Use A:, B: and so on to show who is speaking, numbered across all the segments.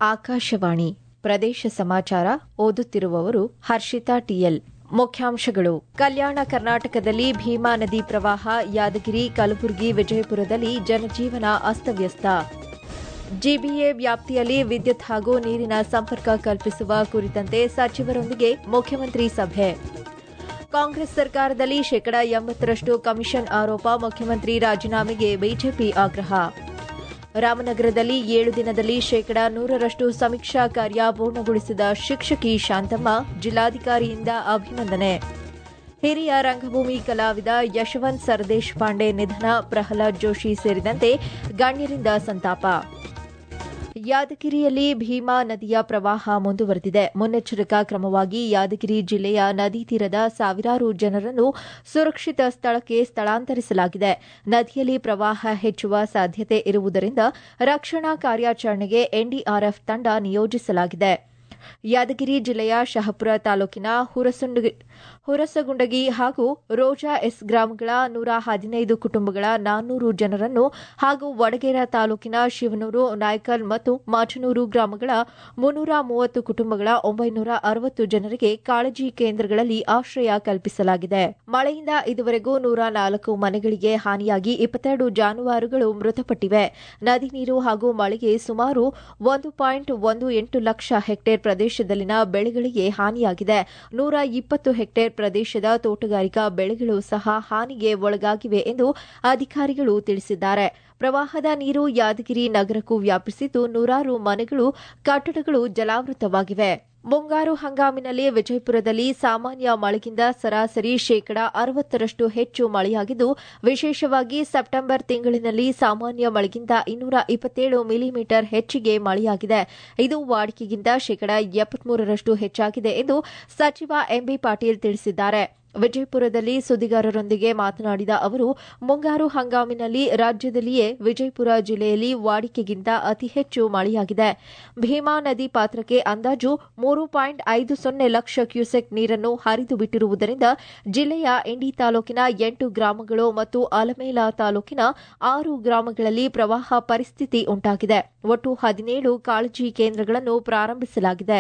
A: ಆಕಾಶವಾಣಿ ಪ್ರದೇಶ ಸಮಾಚಾರ ಓದುತ್ತಿರುವವರು ಹರ್ಷಿತಾ ಟಿಎಲ್ ಮುಖ್ಯಾಂಶಗಳು ಕಲ್ಯಾಣ ಕರ್ನಾಟಕದಲ್ಲಿ ಭೀಮಾ ನದಿ ಪ್ರವಾಹ ಯಾದಗಿರಿ ಕಲಬುರಗಿ ವಿಜಯಪುರದಲ್ಲಿ ಜನಜೀವನ ಅಸ್ತವ್ಯಸ್ತ ಜಿಬಿಎ ವ್ಯಾಪ್ತಿಯಲ್ಲಿ ವಿದ್ಯುತ್ ಹಾಗೂ ನೀರಿನ ಸಂಪರ್ಕ ಕಲ್ಪಿಸುವ ಕುರಿತಂತೆ ಸಚಿವರೊಂದಿಗೆ ಮುಖ್ಯಮಂತ್ರಿ ಸಭೆ ಕಾಂಗ್ರೆಸ್ ಸರ್ಕಾರದಲ್ಲಿ ಶೇಕಡಾ ಎಂಬತ್ತರಷ್ಟು ಕಮಿಷನ್ ಆರೋಪ ಮುಖ್ಯಮಂತ್ರಿ ರಾಜೀನಾಮೆಗೆ ಬಿಜೆಪಿ ಆಗ್ರಹ ರಾಮನಗರದಲ್ಲಿ ಏಳು ದಿನದಲ್ಲಿ ಶೇಕಡಾ ನೂರರಷ್ಟು ಸಮೀಕ್ಷಾ ಕಾರ್ಯ ಪೂರ್ಣಗೊಳಿಸಿದ ಶಿಕ್ಷಕಿ ಶಾಂತಮ್ಮ ಜಿಲ್ಲಾಧಿಕಾರಿಯಿಂದ ಅಭಿನಂದನೆ ಹಿರಿಯ ರಂಗಭೂಮಿ ಕಲಾವಿದ ಯಶವಂತ್ ಸರ್ದೇಶ್ ಪಾಂಡೆ ನಿಧನ ಪ್ರಹ್ಲಾದ್ ಜೋಶಿ ಸೇರಿದಂತೆ ಗಣ್ಯರಿಂದ ಸಂತಾಪ ಯಾದಗಿರಿಯಲ್ಲಿ ಭೀಮಾ ನದಿಯ ಪ್ರವಾಹ ಮುಂದುವರೆದಿದೆ ಮುನ್ನೆಚ್ಚರಿಕಾ ಕ್ರಮವಾಗಿ ಯಾದಗಿರಿ ಜಿಲ್ಲೆಯ ನದಿ ತೀರದ ಸಾವಿರಾರು ಜನರನ್ನು ಸುರಕ್ಷಿತ ಸ್ಥಳಕ್ಕೆ ಸ್ಥಳಾಂತರಿಸಲಾಗಿದೆ ನದಿಯಲ್ಲಿ ಪ್ರವಾಹ ಹೆಚ್ಚುವ ಸಾಧ್ಯತೆ ಇರುವುದರಿಂದ ರಕ್ಷಣಾ ಕಾರ್ಯಾಚರಣೆಗೆ ಎನ್ಡಿಆರ್ಎಫ್ ತಂಡ ನಿಯೋಜಿಸಲಾಗಿದೆ ಯಾದಗಿರಿ ಜಿಲ್ಲೆಯ ಶಹಪುರ ತಾಲೂಕಿನ ಹುರಸಗುಂಡಗಿ ಹಾಗೂ ರೋಜಾ ಎಸ್ ಗ್ರಾಮಗಳ ನೂರ ಹದಿನೈದು ಕುಟುಂಬಗಳ ನಾನ್ನೂರು ಜನರನ್ನು ಹಾಗೂ ವಡಗೇರ ತಾಲೂಕಿನ ಶಿವನೂರು ನಾಯ್ಕಲ್ ಮತ್ತು ಮಾಚನೂರು ಗ್ರಾಮಗಳ ಮುನ್ನೂರ ಮೂವತ್ತು ಕುಟುಂಬಗಳ ಒಂಬೈನೂರ ಅರವತ್ತು ಜನರಿಗೆ ಕಾಳಜಿ ಕೇಂದ್ರಗಳಲ್ಲಿ ಆಶ್ರಯ ಕಲ್ಪಿಸಲಾಗಿದೆ ಮಳೆಯಿಂದ ಇದುವರೆಗೂ ನೂರ ನಾಲ್ಕು ಮನೆಗಳಿಗೆ ಹಾನಿಯಾಗಿ ಇಪ್ಪತ್ತೆರಡು ಜಾನುವಾರುಗಳು ಮೃತಪಟ್ಟಿವೆ ನದಿ ನೀರು ಹಾಗೂ ಮಳೆಗೆ ಸುಮಾರು ಒಂದು ಪಾಯಿಂಟ್ ಒಂದು ಎಂಟು ಲಕ್ಷ ಹೆಕ್ಟೇರ್ ಪ್ರದೇಶದಲ್ಲಿನ ಬೆಳೆಗಳಿಗೆ ಹಾನಿಯಾಗಿದೆ ನೂರ ಇಪ್ಪತ್ತು ಹೆಕ್ಟೇರ್ ಪ್ರದೇಶದ ತೋಟಗಾರಿಕಾ ಬೆಳೆಗಳು ಸಹ ಹಾನಿಗೆ ಒಳಗಾಗಿವೆ ಎಂದು ಅಧಿಕಾರಿಗಳು ತಿಳಿಸಿದ್ದಾರೆ ಪ್ರವಾಹದ ನೀರು ಯಾದಗಿರಿ ನಗರಕ್ಕೂ ವ್ಯಾಪಿಸಿದ್ದು ನೂರಾರು ಮನೆಗಳು ಕಟ್ಟಡಗಳು ಜಲಾವೃತವಾಗಿವೆ ಮುಂಗಾರು ಹಂಗಾಮಿನಲ್ಲಿ ವಿಜಯಪುರದಲ್ಲಿ ಸಾಮಾನ್ಯ ಮಳೆಗಿಂತ ಸರಾಸರಿ ಶೇಕಡಾ ಅರವತ್ತರಷ್ಟು ಹೆಚ್ಚು ಮಳೆಯಾಗಿದ್ದು ವಿಶೇಷವಾಗಿ ಸೆಪ್ಟೆಂಬರ್ ತಿಂಗಳಿನಲ್ಲಿ ಸಾಮಾನ್ಯ ಮಳೆಗಿಂತ ಇನ್ನೂರ ಇಪ್ಪತ್ತೇಳು ಮಿಲಿಮೀಟರ್ ಹೆಚ್ಚಿಗೆ ಮಳೆಯಾಗಿದೆ ಇದು ವಾಡಿಕೆಗಿಂತ ಶೇಕಡಾ ಎಪ್ಪತ್ಮೂರರಷ್ಟು ಹೆಚ್ಚಾಗಿದೆ ಎಂದು ಸಚಿವ ಎಂಬಿ ಪಾಟೀಲ್ ತಿಳಿಸಿದ್ದಾರೆ ವಿಜಯಪುರದಲ್ಲಿ ಸುದ್ದಿಗಾರರೊಂದಿಗೆ ಮಾತನಾಡಿದ ಅವರು ಮುಂಗಾರು ಹಂಗಾಮಿನಲ್ಲಿ ರಾಜ್ಯದಲ್ಲಿಯೇ ವಿಜಯಪುರ ಜಿಲ್ಲೆಯಲ್ಲಿ ವಾಡಿಕೆಗಿಂತ ಅತಿ ಹೆಚ್ಚು ಮಳೆಯಾಗಿದೆ ಭೀಮಾ ನದಿ ಪಾತ್ರಕ್ಕೆ ಅಂದಾಜು ಮೂರು ಪಾಯಿಂಟ್ ಐದು ಸೊನ್ನೆ ಲಕ್ಷ ಕ್ಯೂಸೆಕ್ ನೀರನ್ನು ಹರಿದು ಬಿಟ್ಟಿರುವುದರಿಂದ ಜಿಲ್ಲೆಯ ಇಂಡಿ ತಾಲೂಕಿನ ಎಂಟು ಗ್ರಾಮಗಳು ಮತ್ತು ಅಲಮೇಲ ತಾಲೂಕಿನ ಆರು ಗ್ರಾಮಗಳಲ್ಲಿ ಪ್ರವಾಹ ಪರಿಸ್ಥಿತಿ ಉಂಟಾಗಿದೆ ಒಟ್ಟು ಹದಿನೇಳು ಕಾಳಜಿ ಕೇಂದ್ರಗಳನ್ನು ಪ್ರಾರಂಭಿಸಲಾಗಿದೆ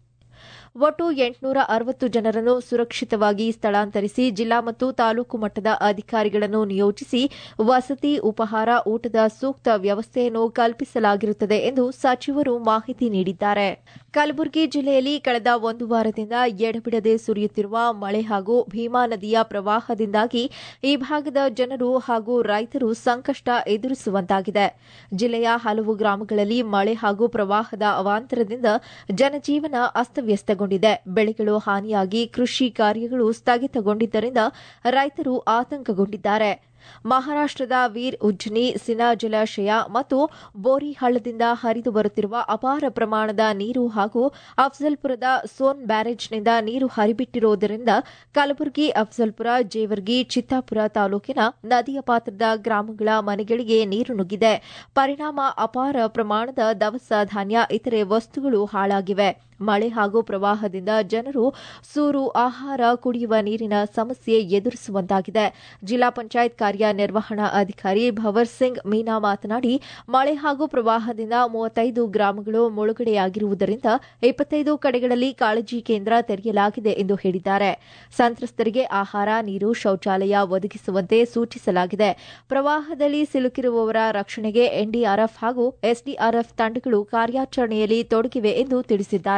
A: ಒಟ್ಟು ಎಂಟುನೂರ ಅರವತ್ತು ಜನರನ್ನು ಸುರಕ್ಷಿತವಾಗಿ ಸ್ಥಳಾಂತರಿಸಿ ಜಿಲ್ಲಾ ಮತ್ತು ತಾಲೂಕು ಮಟ್ಟದ ಅಧಿಕಾರಿಗಳನ್ನು ನಿಯೋಜಿಸಿ ವಸತಿ ಉಪಹಾರ ಊಟದ ಸೂಕ್ತ ವ್ಯವಸ್ಥೆಯನ್ನು ಕಲ್ಪಿಸಲಾಗಿರುತ್ತದೆ ಎಂದು ಸಚಿವರು ಮಾಹಿತಿ ನೀಡಿದ್ದಾರೆ ಕಲಬುರಗಿ ಜಿಲ್ಲೆಯಲ್ಲಿ ಕಳೆದ ಒಂದು ವಾರದಿಂದ ಎಡಬಿಡದೆ ಸುರಿಯುತ್ತಿರುವ ಮಳೆ ಹಾಗೂ ಭೀಮಾ ನದಿಯ ಪ್ರವಾಹದಿಂದಾಗಿ ಈ ಭಾಗದ ಜನರು ಹಾಗೂ ರೈತರು ಸಂಕಷ್ಟ ಎದುರಿಸುವಂತಾಗಿದೆ ಜಿಲ್ಲೆಯ ಹಲವು ಗ್ರಾಮಗಳಲ್ಲಿ ಮಳೆ ಹಾಗೂ ಪ್ರವಾಹದ ಅವಾಂತರದಿಂದ ಜನಜೀವನ ಅಸ್ತವ್ಯಸ್ತಗೊಂಡಿದೆ ಬೆಳೆಗಳು ಹಾನಿಯಾಗಿ ಕೃಷಿ ಕಾರ್ಯಗಳು ಸ್ಥಗಿತಗೊಂಡಿದ್ದರಿಂದ ರೈತರು ಆತಂಕಗೊಂಡಿದ್ದಾರೆ ಮಹಾರಾಷ್ಟದ ವೀರ್ ಉಜ್ನಿ ಸಿನಾ ಜಲಾಶಯ ಮತ್ತು ಬೋರಿಹಳ್ಳದಿಂದ ಹರಿದು ಬರುತ್ತಿರುವ ಅಪಾರ ಪ್ರಮಾಣದ ನೀರು ಹಾಗೂ ಅಫ್ಜಲ್ಪುರದ ಸೋನ್ ಬ್ಯಾರೇಜ್ನಿಂದ ನೀರು ಹರಿಬಿಟ್ಟಿರುವುದರಿಂದ ಕಲಬುರಗಿ ಅಫ್ಜಲ್ಪುರ ಜೇವರ್ಗಿ ಚಿತ್ತಾಪುರ ತಾಲೂಕಿನ ನದಿಯ ಪಾತ್ರದ ಗ್ರಾಮಗಳ ಮನೆಗಳಿಗೆ ನೀರು ನುಗ್ಗಿದೆ ಪರಿಣಾಮ ಅಪಾರ ಪ್ರಮಾಣದ ದವಸ ಧಾನ್ಯ ಇತರೆ ವಸ್ತುಗಳು ಹಾಳಾಗಿವೆ ಮಳೆ ಹಾಗೂ ಪ್ರವಾಹದಿಂದ ಜನರು ಸೂರು ಆಹಾರ ಕುಡಿಯುವ ನೀರಿನ ಸಮಸ್ಯೆ ಎದುರಿಸುವಂತಾಗಿದೆ ಜಿಲ್ಲಾ ಪಂಚಾಯತ್ ಕಾರ್ಯನಿರ್ವಹಣಾ ಅಧಿಕಾರಿ ಭವರ್ ಸಿಂಗ್ ಮೀನಾ ಮಾತನಾಡಿ ಮಳೆ ಹಾಗೂ ಪ್ರವಾಹದಿಂದ ಮೂವತ್ತೈದು ಗ್ರಾಮಗಳು ಮುಳುಗಡೆಯಾಗಿರುವುದರಿಂದ ಇಪ್ಪತ್ತೈದು ಕಡೆಗಳಲ್ಲಿ ಕಾಳಜಿ ಕೇಂದ್ರ ತೆರೆಯಲಾಗಿದೆ ಎಂದು ಹೇಳಿದ್ದಾರೆ ಸಂತ್ರಸ್ತರಿಗೆ ಆಹಾರ ನೀರು ಶೌಚಾಲಯ ಒದಗಿಸುವಂತೆ ಸೂಚಿಸಲಾಗಿದೆ ಪ್ರವಾಹದಲ್ಲಿ ಸಿಲುಕಿರುವವರ ರಕ್ಷಣೆಗೆ ಎನ್ಡಿಆರ್ಎಫ್ ಹಾಗೂ ಎಸ್ಡಿಆರ್ಎಫ್ ತಂಡಗಳು ಕಾರ್ಯಾಚರಣೆಯಲ್ಲಿ ತೊಡಗಿವೆ ಎಂದು ತಿಳಿಸಿದ್ದಾರೆ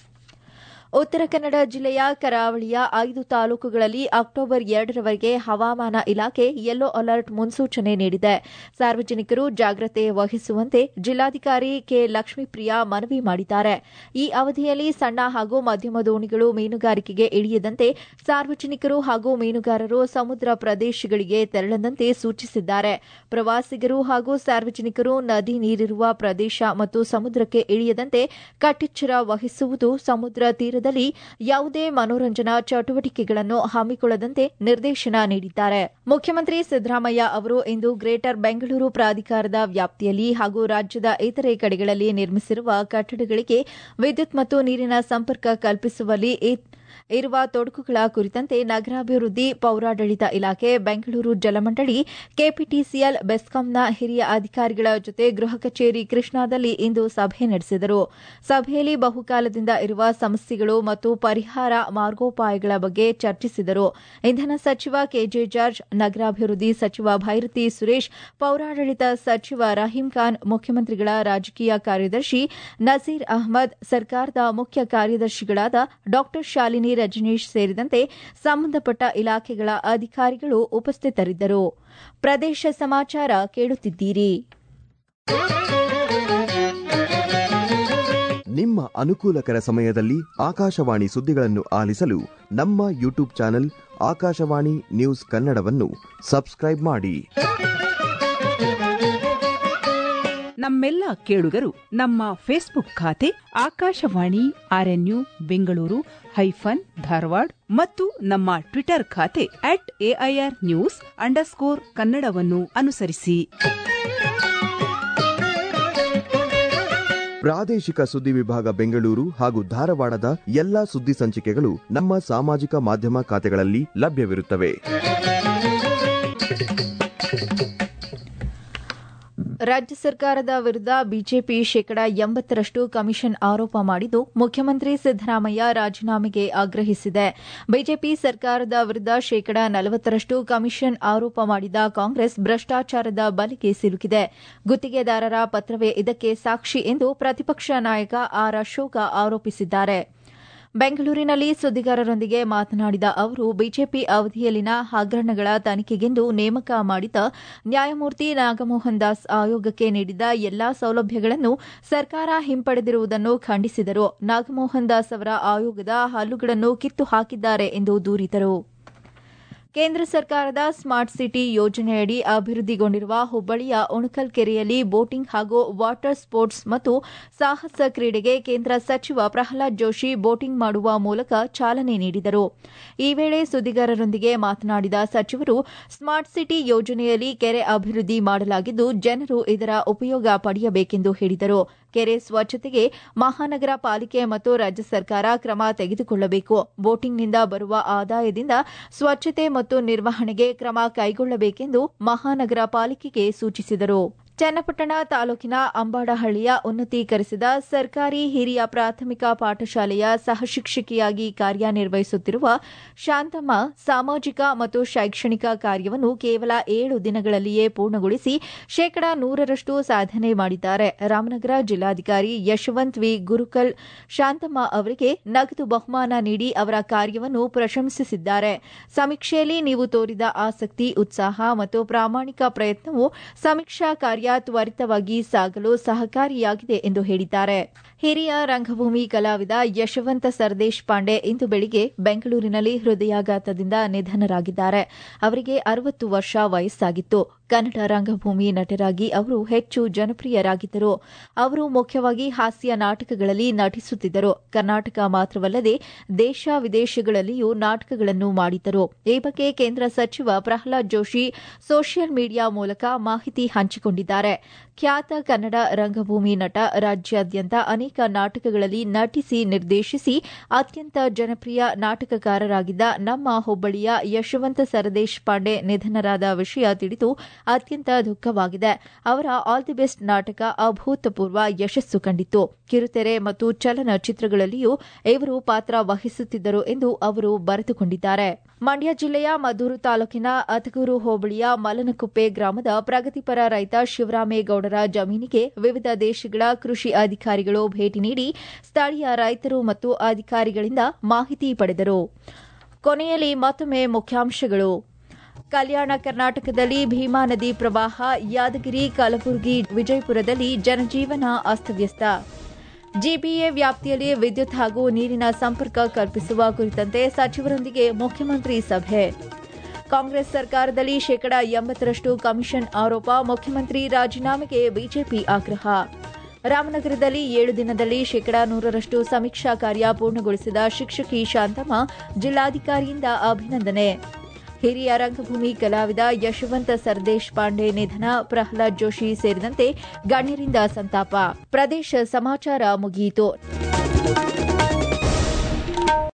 A: ಉತ್ತರ ಕನ್ನಡ ಜಿಲ್ಲೆಯ ಕರಾವಳಿಯ ಐದು ತಾಲೂಕುಗಳಲ್ಲಿ ಅಕ್ಟೋಬರ್ ಎರಡರವರೆಗೆ ಹವಾಮಾನ ಇಲಾಖೆ ಯೆಲ್ಲೋ ಅಲರ್ಟ್ ಮುನ್ಸೂಚನೆ ನೀಡಿದೆ ಸಾರ್ವಜನಿಕರು ಜಾಗ್ರತೆ ವಹಿಸುವಂತೆ ಜಿಲ್ಲಾಧಿಕಾರಿ ಕೆ ಲಕ್ಷ್ಮೀಪ್ರಿಯಾ ಮನವಿ ಮಾಡಿದ್ದಾರೆ ಈ ಅವಧಿಯಲ್ಲಿ ಸಣ್ಣ ಹಾಗೂ ಮಧ್ಯಮ ದೋಣಿಗಳು ಮೀನುಗಾರಿಕೆಗೆ ಇಳಿಯದಂತೆ ಸಾರ್ವಜನಿಕರು ಹಾಗೂ ಮೀನುಗಾರರು ಸಮುದ್ರ ಪ್ರದೇಶಗಳಿಗೆ ತೆರಳದಂತೆ ಸೂಚಿಸಿದ್ದಾರೆ ಪ್ರವಾಸಿಗರು ಹಾಗೂ ಸಾರ್ವಜನಿಕರು ನದಿ ನೀರಿರುವ ಪ್ರದೇಶ ಮತ್ತು ಸಮುದ್ರಕ್ಕೆ ಇಳಿಯದಂತೆ ಕಟ್ಟೆಚ್ಚರ ವಹಿಸುವುದು ಸಮುದ್ರ ತೀರದ ಯಾವುದೇ ಮನೋರಂಜನಾ ಚಟುವಟಿಕೆಗಳನ್ನು ಹಮ್ಮಿಕೊಳ್ಳದಂತೆ ನಿರ್ದೇಶನ ನೀಡಿದ್ದಾರೆ ಮುಖ್ಯಮಂತ್ರಿ ಸಿದ್ದರಾಮಯ್ಯ ಅವರು ಇಂದು ಗ್ರೇಟರ್ ಬೆಂಗಳೂರು ಪ್ರಾಧಿಕಾರದ ವ್ಯಾಪ್ತಿಯಲ್ಲಿ ಹಾಗೂ ರಾಜ್ಯದ ಇತರೆ ಕಡೆಗಳಲ್ಲಿ ನಿರ್ಮಿಸಿರುವ ಕಟ್ಟಡಗಳಿಗೆ ವಿದ್ಯುತ್ ಮತ್ತು ನೀರಿನ ಸಂಪರ್ಕ ಕಲ್ಪಿಸುವಲ್ಲಿ ಇರುವ ತೊಡಕುಗಳ ಕುರಿತಂತೆ ನಗರಾಭಿವೃದ್ಧಿ ಪೌರಾಡಳಿತ ಇಲಾಖೆ ಬೆಂಗಳೂರು ಜಲಮಂಡಳಿ ಕೆಪಿಟಿಸಿಎಲ್ ಬೆಸ್ಕಾಂನ ಹಿರಿಯ ಅಧಿಕಾರಿಗಳ ಜೊತೆ ಗೃಹ ಕಚೇರಿ ಕೃಷ್ಣಾದಲ್ಲಿ ಇಂದು ಸಭೆ ನಡೆಸಿದರು ಸಭೆಯಲ್ಲಿ ಬಹುಕಾಲದಿಂದ ಇರುವ ಸಮಸ್ಯೆಗಳು ಮತ್ತು ಪರಿಹಾರ ಮಾರ್ಗೋಪಾಯಗಳ ಬಗ್ಗೆ ಚರ್ಚಿಸಿದರು ಇಂಧನ ಸಚಿವ ಕೆಜೆ ಜಾರ್ಜ್ ನಗರಾಭಿವೃದ್ಧಿ ಸಚಿವ ಭೈರತಿ ಸುರೇಶ್ ಪೌರಾಡಳಿತ ಸಚಿವ ರಹೀಂ ಖಾನ್ ಮುಖ್ಯಮಂತ್ರಿಗಳ ರಾಜಕೀಯ ಕಾರ್ಯದರ್ಶಿ ನಜೀರ್ ಅಹ್ಮದ್ ಸರ್ಕಾರದ ಮುಖ್ಯ ಕಾರ್ಯದರ್ಶಿಗಳಾದ ಡಾ ಶಾಲಿನಿ ರಜನೀಶ್ ಸೇರಿದಂತೆ ಸಂಬಂಧಪಟ್ಟ ಇಲಾಖೆಗಳ ಅಧಿಕಾರಿಗಳು ಉಪಸ್ಥಿತರಿದ್ದರು ಪ್ರದೇಶ ಸಮಾಚಾರ ಕೇಳುತ್ತಿದ್ದೀರಿ
B: ನಿಮ್ಮ ಅನುಕೂಲಕರ ಸಮಯದಲ್ಲಿ ಆಕಾಶವಾಣಿ ಸುದ್ದಿಗಳನ್ನು ಆಲಿಸಲು ನಮ್ಮ ಯೂಟ್ಯೂಬ್ ಚಾನೆಲ್ ಆಕಾಶವಾಣಿ ನ್ಯೂಸ್ ಕನ್ನಡವನ್ನು ಸಬ್ಸ್ಕ್ರೈಬ್ ಮಾಡಿ
C: ನಮ್ಮೆಲ್ಲ ಕೇಳುಗರು ನಮ್ಮ ಫೇಸ್ಬುಕ್ ಖಾತೆ ಆಕಾಶವಾಣಿ ಆರ್ಎನ್ಯು ಬೆಂಗಳೂರು ಹೈಫನ್ ಧಾರವಾಡ ಮತ್ತು ನಮ್ಮ ಟ್ವಿಟರ್ ಖಾತೆ ಅಟ್ ಎಐಆರ್ ನ್ಯೂಸ್ ಅಂಡರ್ಸ್ಕೋರ್ ಕನ್ನಡವನ್ನು ಅನುಸರಿಸಿ
B: ಪ್ರಾದೇಶಿಕ ಸುದ್ದಿ ವಿಭಾಗ ಬೆಂಗಳೂರು ಹಾಗೂ ಧಾರವಾಡದ ಎಲ್ಲಾ ಸುದ್ದಿ ಸಂಚಿಕೆಗಳು ನಮ್ಮ ಸಾಮಾಜಿಕ ಮಾಧ್ಯಮ ಖಾತೆಗಳಲ್ಲಿ ಲಭ್ಯವಿರುತ್ತವೆ
A: ರಾಜ್ಯ ಸರ್ಕಾರದ ವಿರುದ್ಧ ಬಿಜೆಪಿ ಶೇಕಡಾ ಎಂಬತ್ತರಷ್ಟು ಕಮಿಷನ್ ಆರೋಪ ಮಾಡಿದ್ದು ಮುಖ್ಯಮಂತ್ರಿ ಸಿದ್ದರಾಮಯ್ಯ ರಾಜೀನಾಮೆಗೆ ಆಗ್ರಹಿಸಿದೆ ಬಿಜೆಪಿ ಸರ್ಕಾರದ ವಿರುದ್ಧ ಶೇಕಡಾ ನಲವತ್ತರಷ್ಟು ಕಮಿಷನ್ ಆರೋಪ ಮಾಡಿದ ಕಾಂಗ್ರೆಸ್ ಭ್ರಷ್ಟಾಚಾರದ ಬಲೆಗೆ ಸಿಲುಕಿದೆ ಗುತ್ತಿಗೆದಾರರ ಪತ್ರವೇ ಇದಕ್ಕೆ ಸಾಕ್ಷಿ ಎಂದು ಪ್ರತಿಪಕ್ಷ ನಾಯಕ ಆರ್ ಅಶೋಕ ಆರೋಪಿಸಿದ್ದಾರೆ ಬೆಂಗಳೂರಿನಲ್ಲಿ ಸುದ್ದಿಗಾರರೊಂದಿಗೆ ಮಾತನಾಡಿದ ಅವರು ಬಿಜೆಪಿ ಅವಧಿಯಲ್ಲಿನ ಹಗರಣಗಳ ತನಿಖೆಗೆಂದು ನೇಮಕ ಮಾಡಿದ ನ್ಯಾಯಮೂರ್ತಿ ನಾಗಮೋಹನ್ ದಾಸ್ ಆಯೋಗಕ್ಕೆ ನೀಡಿದ್ದ ಎಲ್ಲಾ ಸೌಲಭ್ಯಗಳನ್ನು ಸರ್ಕಾರ ಹಿಂಪಡೆದಿರುವುದನ್ನು ಖಂಡಿಸಿದರು ನಾಗಮೋಹನ್ ದಾಸ್ ಅವರ ಆಯೋಗದ ಹಲ್ಲುಗಳನ್ನು ಕಿತ್ತು ಹಾಕಿದ್ದಾರೆ ಎಂದು ದೂರಿದರು ಕೇಂದ್ರ ಸರ್ಕಾರದ ಸ್ಮಾರ್ಟ್ ಸಿಟಿ ಯೋಜನೆಯಡಿ ಅಭಿವೃದ್ಧಿಗೊಂಡಿರುವ ಹುಬ್ಬಳ್ಳಿಯ ಉಣಕಲ್ ಕೆರೆಯಲ್ಲಿ ಬೋಟಿಂಗ್ ಹಾಗೂ ವಾಟರ್ ಸ್ಪೋರ್ಟ್ಸ್ ಮತ್ತು ಸಾಹಸ ಕ್ರೀಡೆಗೆ ಕೇಂದ್ರ ಸಚಿವ ಪ್ರಹ್ಲಾದ್ ಜೋಶಿ ಬೋಟಿಂಗ್ ಮಾಡುವ ಮೂಲಕ ಚಾಲನೆ ನೀಡಿದರು ಈ ವೇಳೆ ಸುದ್ದಿಗಾರರೊಂದಿಗೆ ಮಾತನಾಡಿದ ಸಚಿವರು ಸ್ಮಾರ್ಟ್ ಸಿಟಿ ಯೋಜನೆಯಲ್ಲಿ ಕೆರೆ ಅಭಿವೃದ್ಧಿ ಮಾಡಲಾಗಿದ್ದು ಜನರು ಇದರ ಉಪಯೋಗ ಪಡೆಯಬೇಕೆಂದು ಹೇಳಿದರು ಕೆರೆ ಸ್ವಚ್ಛತೆಗೆ ಮಹಾನಗರ ಪಾಲಿಕೆ ಮತ್ತು ರಾಜ್ಯ ಸರ್ಕಾರ ಕ್ರಮ ತೆಗೆದುಕೊಳ್ಳಬೇಕು ಬೋಟಿಂಗ್ನಿಂದ ಬರುವ ಆದಾಯದಿಂದ ಸ್ವಚ್ಛತೆ ಮತ್ತು ನಿರ್ವಹಣೆಗೆ ಕ್ರಮ ಕೈಗೊಳ್ಳಬೇಕೆಂದು ಮಹಾನಗರ ಪಾಲಿಕೆಗೆ ಸೂಚಿಸಿದರು ಚನ್ನಪಟ್ಟಣ ತಾಲೂಕಿನ ಅಂಬಾಡಹಳ್ಳಿಯ ಉನ್ನತೀಕರಿಸಿದ ಸರ್ಕಾರಿ ಹಿರಿಯ ಪ್ರಾಥಮಿಕ ಪಾಠಶಾಲೆಯ ಸಹಶಿಕ್ಷಕಿಯಾಗಿ ಕಾರ್ಯನಿರ್ವಹಿಸುತ್ತಿರುವ ಶಾಂತಮ್ಮ ಸಾಮಾಜಿಕ ಮತ್ತು ಶೈಕ್ಷಣಿಕ ಕಾರ್ಯವನ್ನು ಕೇವಲ ಏಳು ದಿನಗಳಲ್ಲಿಯೇ ಪೂರ್ಣಗೊಳಿಸಿ ಶೇಕಡಾ ನೂರರಷ್ಟು ಸಾಧನೆ ಮಾಡಿದ್ದಾರೆ ರಾಮನಗರ ಜಿಲ್ಲಾಧಿಕಾರಿ ಯಶವಂತ್ ವಿ ಗುರುಕಲ್ ಶಾಂತಮ್ಮ ಅವರಿಗೆ ನಗದು ಬಹುಮಾನ ನೀಡಿ ಅವರ ಕಾರ್ಯವನ್ನು ಪ್ರಶಂಸಿಸಿದ್ದಾರೆ ಸಮೀಕ್ಷೆಯಲ್ಲಿ ನೀವು ತೋರಿದ ಆಸಕ್ತಿ ಉತ್ಸಾಹ ಮತ್ತು ಪ್ರಾಮಾಣಿಕ ಪ್ರಯತ್ನವು ಸಮೀಕ್ಷಾ ಕಾರ್ಯ ತ್ವರಿತವಾಗಿ ಸಾಗಲು ಸಹಕಾರಿಯಾಗಿದೆ ಎಂದು ಹೇಳಿದ್ದಾರೆ ಹಿರಿಯ ರಂಗಭೂಮಿ ಕಲಾವಿದ ಯಶವಂತ ಸರ್ದೇಶ್ ಪಾಂಡೆ ಇಂದು ಬೆಳಿಗ್ಗೆ ಬೆಂಗಳೂರಿನಲ್ಲಿ ಹೃದಯಾಘಾತದಿಂದ ನಿಧನರಾಗಿದ್ದಾರೆ ಅವರಿಗೆ ಅರವತ್ತು ವರ್ಷ ವಯಸ್ಸಾಗಿತ್ತು ಕನ್ನಡ ರಂಗಭೂಮಿ ನಟರಾಗಿ ಅವರು ಹೆಚ್ಚು ಜನಪ್ರಿಯರಾಗಿದ್ದರು ಅವರು ಮುಖ್ಯವಾಗಿ ಹಾಸ್ಯ ನಾಟಕಗಳಲ್ಲಿ ನಟಿಸುತ್ತಿದ್ದರು ಕರ್ನಾಟಕ ಮಾತ್ರವಲ್ಲದೆ ದೇಶ ವಿದೇಶಗಳಲ್ಲಿಯೂ ನಾಟಕಗಳನ್ನು ಮಾಡಿದ್ದರು ಈ ಬಗ್ಗೆ ಕೇಂದ್ರ ಸಚಿವ ಪ್ರಹ್ಲಾದ್ ಜೋಶಿ ಸೋಷಿಯಲ್ ಮೀಡಿಯಾ ಮೂಲಕ ಮಾಹಿತಿ ಹಂಚಿಕೊಂಡಿದ್ದಾರೆ ಖ್ಯಾತ ಕನ್ನಡ ರಂಗಭೂಮಿ ನಟ ರಾಜ್ಯಾದ್ಯಂತ ಅನೇಕ ನಾಟಕಗಳಲ್ಲಿ ನಟಿಸಿ ನಿರ್ದೇಶಿಸಿ ಅತ್ಯಂತ ಜನಪ್ರಿಯ ನಾಟಕಕಾರರಾಗಿದ್ದ ನಮ್ಮ ಹುಬ್ಬಳ್ಳಿಯ ಯಶವಂತ ಸರದೇಶ್ ಪಾಂಡೆ ನಿಧನರಾದ ವಿಷಯ ತಿಳಿದು ಅತ್ಯಂತ ದುಃಖವಾಗಿದೆ ಅವರ ಆಲ್ ದಿ ಬೆಸ್ಟ್ ನಾಟಕ ಅಭೂತಪೂರ್ವ ಯಶಸ್ಸು ಕಂಡಿತ್ತು ಕಿರುತೆರೆ ಮತ್ತು ಚಲನಚಿತ್ರಗಳಲ್ಲಿಯೂ ಇವರು ಪಾತ್ರ ವಹಿಸುತ್ತಿದ್ದರು ಎಂದು ಅವರು ಬರೆದುಕೊಂಡಿದ್ದಾರೆ ಮಂಡ್ಯ ಜಿಲ್ಲೆಯ ಮದ್ದೂರು ತಾಲೂಕಿನ ಅತಗೂರು ಹೋಬಳಿಯ ಮಲನಕುಪ್ಪೆ ಗ್ರಾಮದ ಪ್ರಗತಿಪರ ರೈತ ಶಿವರಾಮೇಗೌಡರ ಜಮೀನಿಗೆ ವಿವಿಧ ದೇಶಗಳ ಕೃಷಿ ಅಧಿಕಾರಿಗಳು ಭೇಟಿ ನೀಡಿ ಸ್ಥಳೀಯ ರೈತರು ಮತ್ತು ಅಧಿಕಾರಿಗಳಿಂದ ಮಾಹಿತಿ ಪಡೆದರು ಕೊನೆಯಲ್ಲಿ ಮತ್ತೊಮ್ಮೆ ಮುಖ್ಯಾಂಶಗಳು ಕಲ್ಯಾಣ ಕರ್ನಾಟಕದಲ್ಲಿ ಭೀಮಾ ನದಿ ಪ್ರವಾಹ ಯಾದಗಿರಿ ಕಲಬುರಗಿ ವಿಜಯಪುರದಲ್ಲಿ ಜನಜೀವನ ಅಸ್ತವ್ಯಸ್ತ ಜಿಬಿಎ ವ್ಯಾಪ್ತಿಯಲ್ಲಿ ವಿದ್ಯುತ್ ಹಾಗೂ ನೀರಿನ ಸಂಪರ್ಕ ಕಲ್ಪಿಸುವ ಕುರಿತಂತೆ ಸಚಿವರೊಂದಿಗೆ ಮುಖ್ಯಮಂತ್ರಿ ಸಭೆ ಕಾಂಗ್ರೆಸ್ ಸರ್ಕಾರದಲ್ಲಿ ಶೇಕಡಾ ಎಂಬತ್ತರಷ್ಟು ಕಮಿಷನ್ ಆರೋಪ ಮುಖ್ಯಮಂತ್ರಿ ರಾಜೀನಾಮೆಗೆ ಬಿಜೆಪಿ ಆಗ್ರಹ ರಾಮನಗರದಲ್ಲಿ ಏಳು ದಿನದಲ್ಲಿ ಶೇಕಡಾ ನೂರರಷ್ಟು ಸಮೀಕ್ಷಾ ಕಾರ್ಯ ಪೂರ್ಣಗೊಳಿಸಿದ ಶಿಕ್ಷಕಿ ಶಾಂತಮ್ಮ ಜಿಲ್ಲಾಧಿಕಾರಿಯಿಂದ ಅಭಿನಂದನೆ ಹಿರಿಯ ರಂಗಭೂಮಿ ಕಲಾವಿದ ಯಶವಂತ ಸರ್ದೇಶ್ ಪಾಂಡೆ ನಿಧನ ಪ್ರಹ್ಲಾದ್ ಜೋಶಿ ಸೇರಿದಂತೆ ಗಣ್ಯರಿಂದ ಸಂತಾಪ ಪ್ರದೇಶ ಸಮಾಚಾರ ಮುಗಿಯಿತು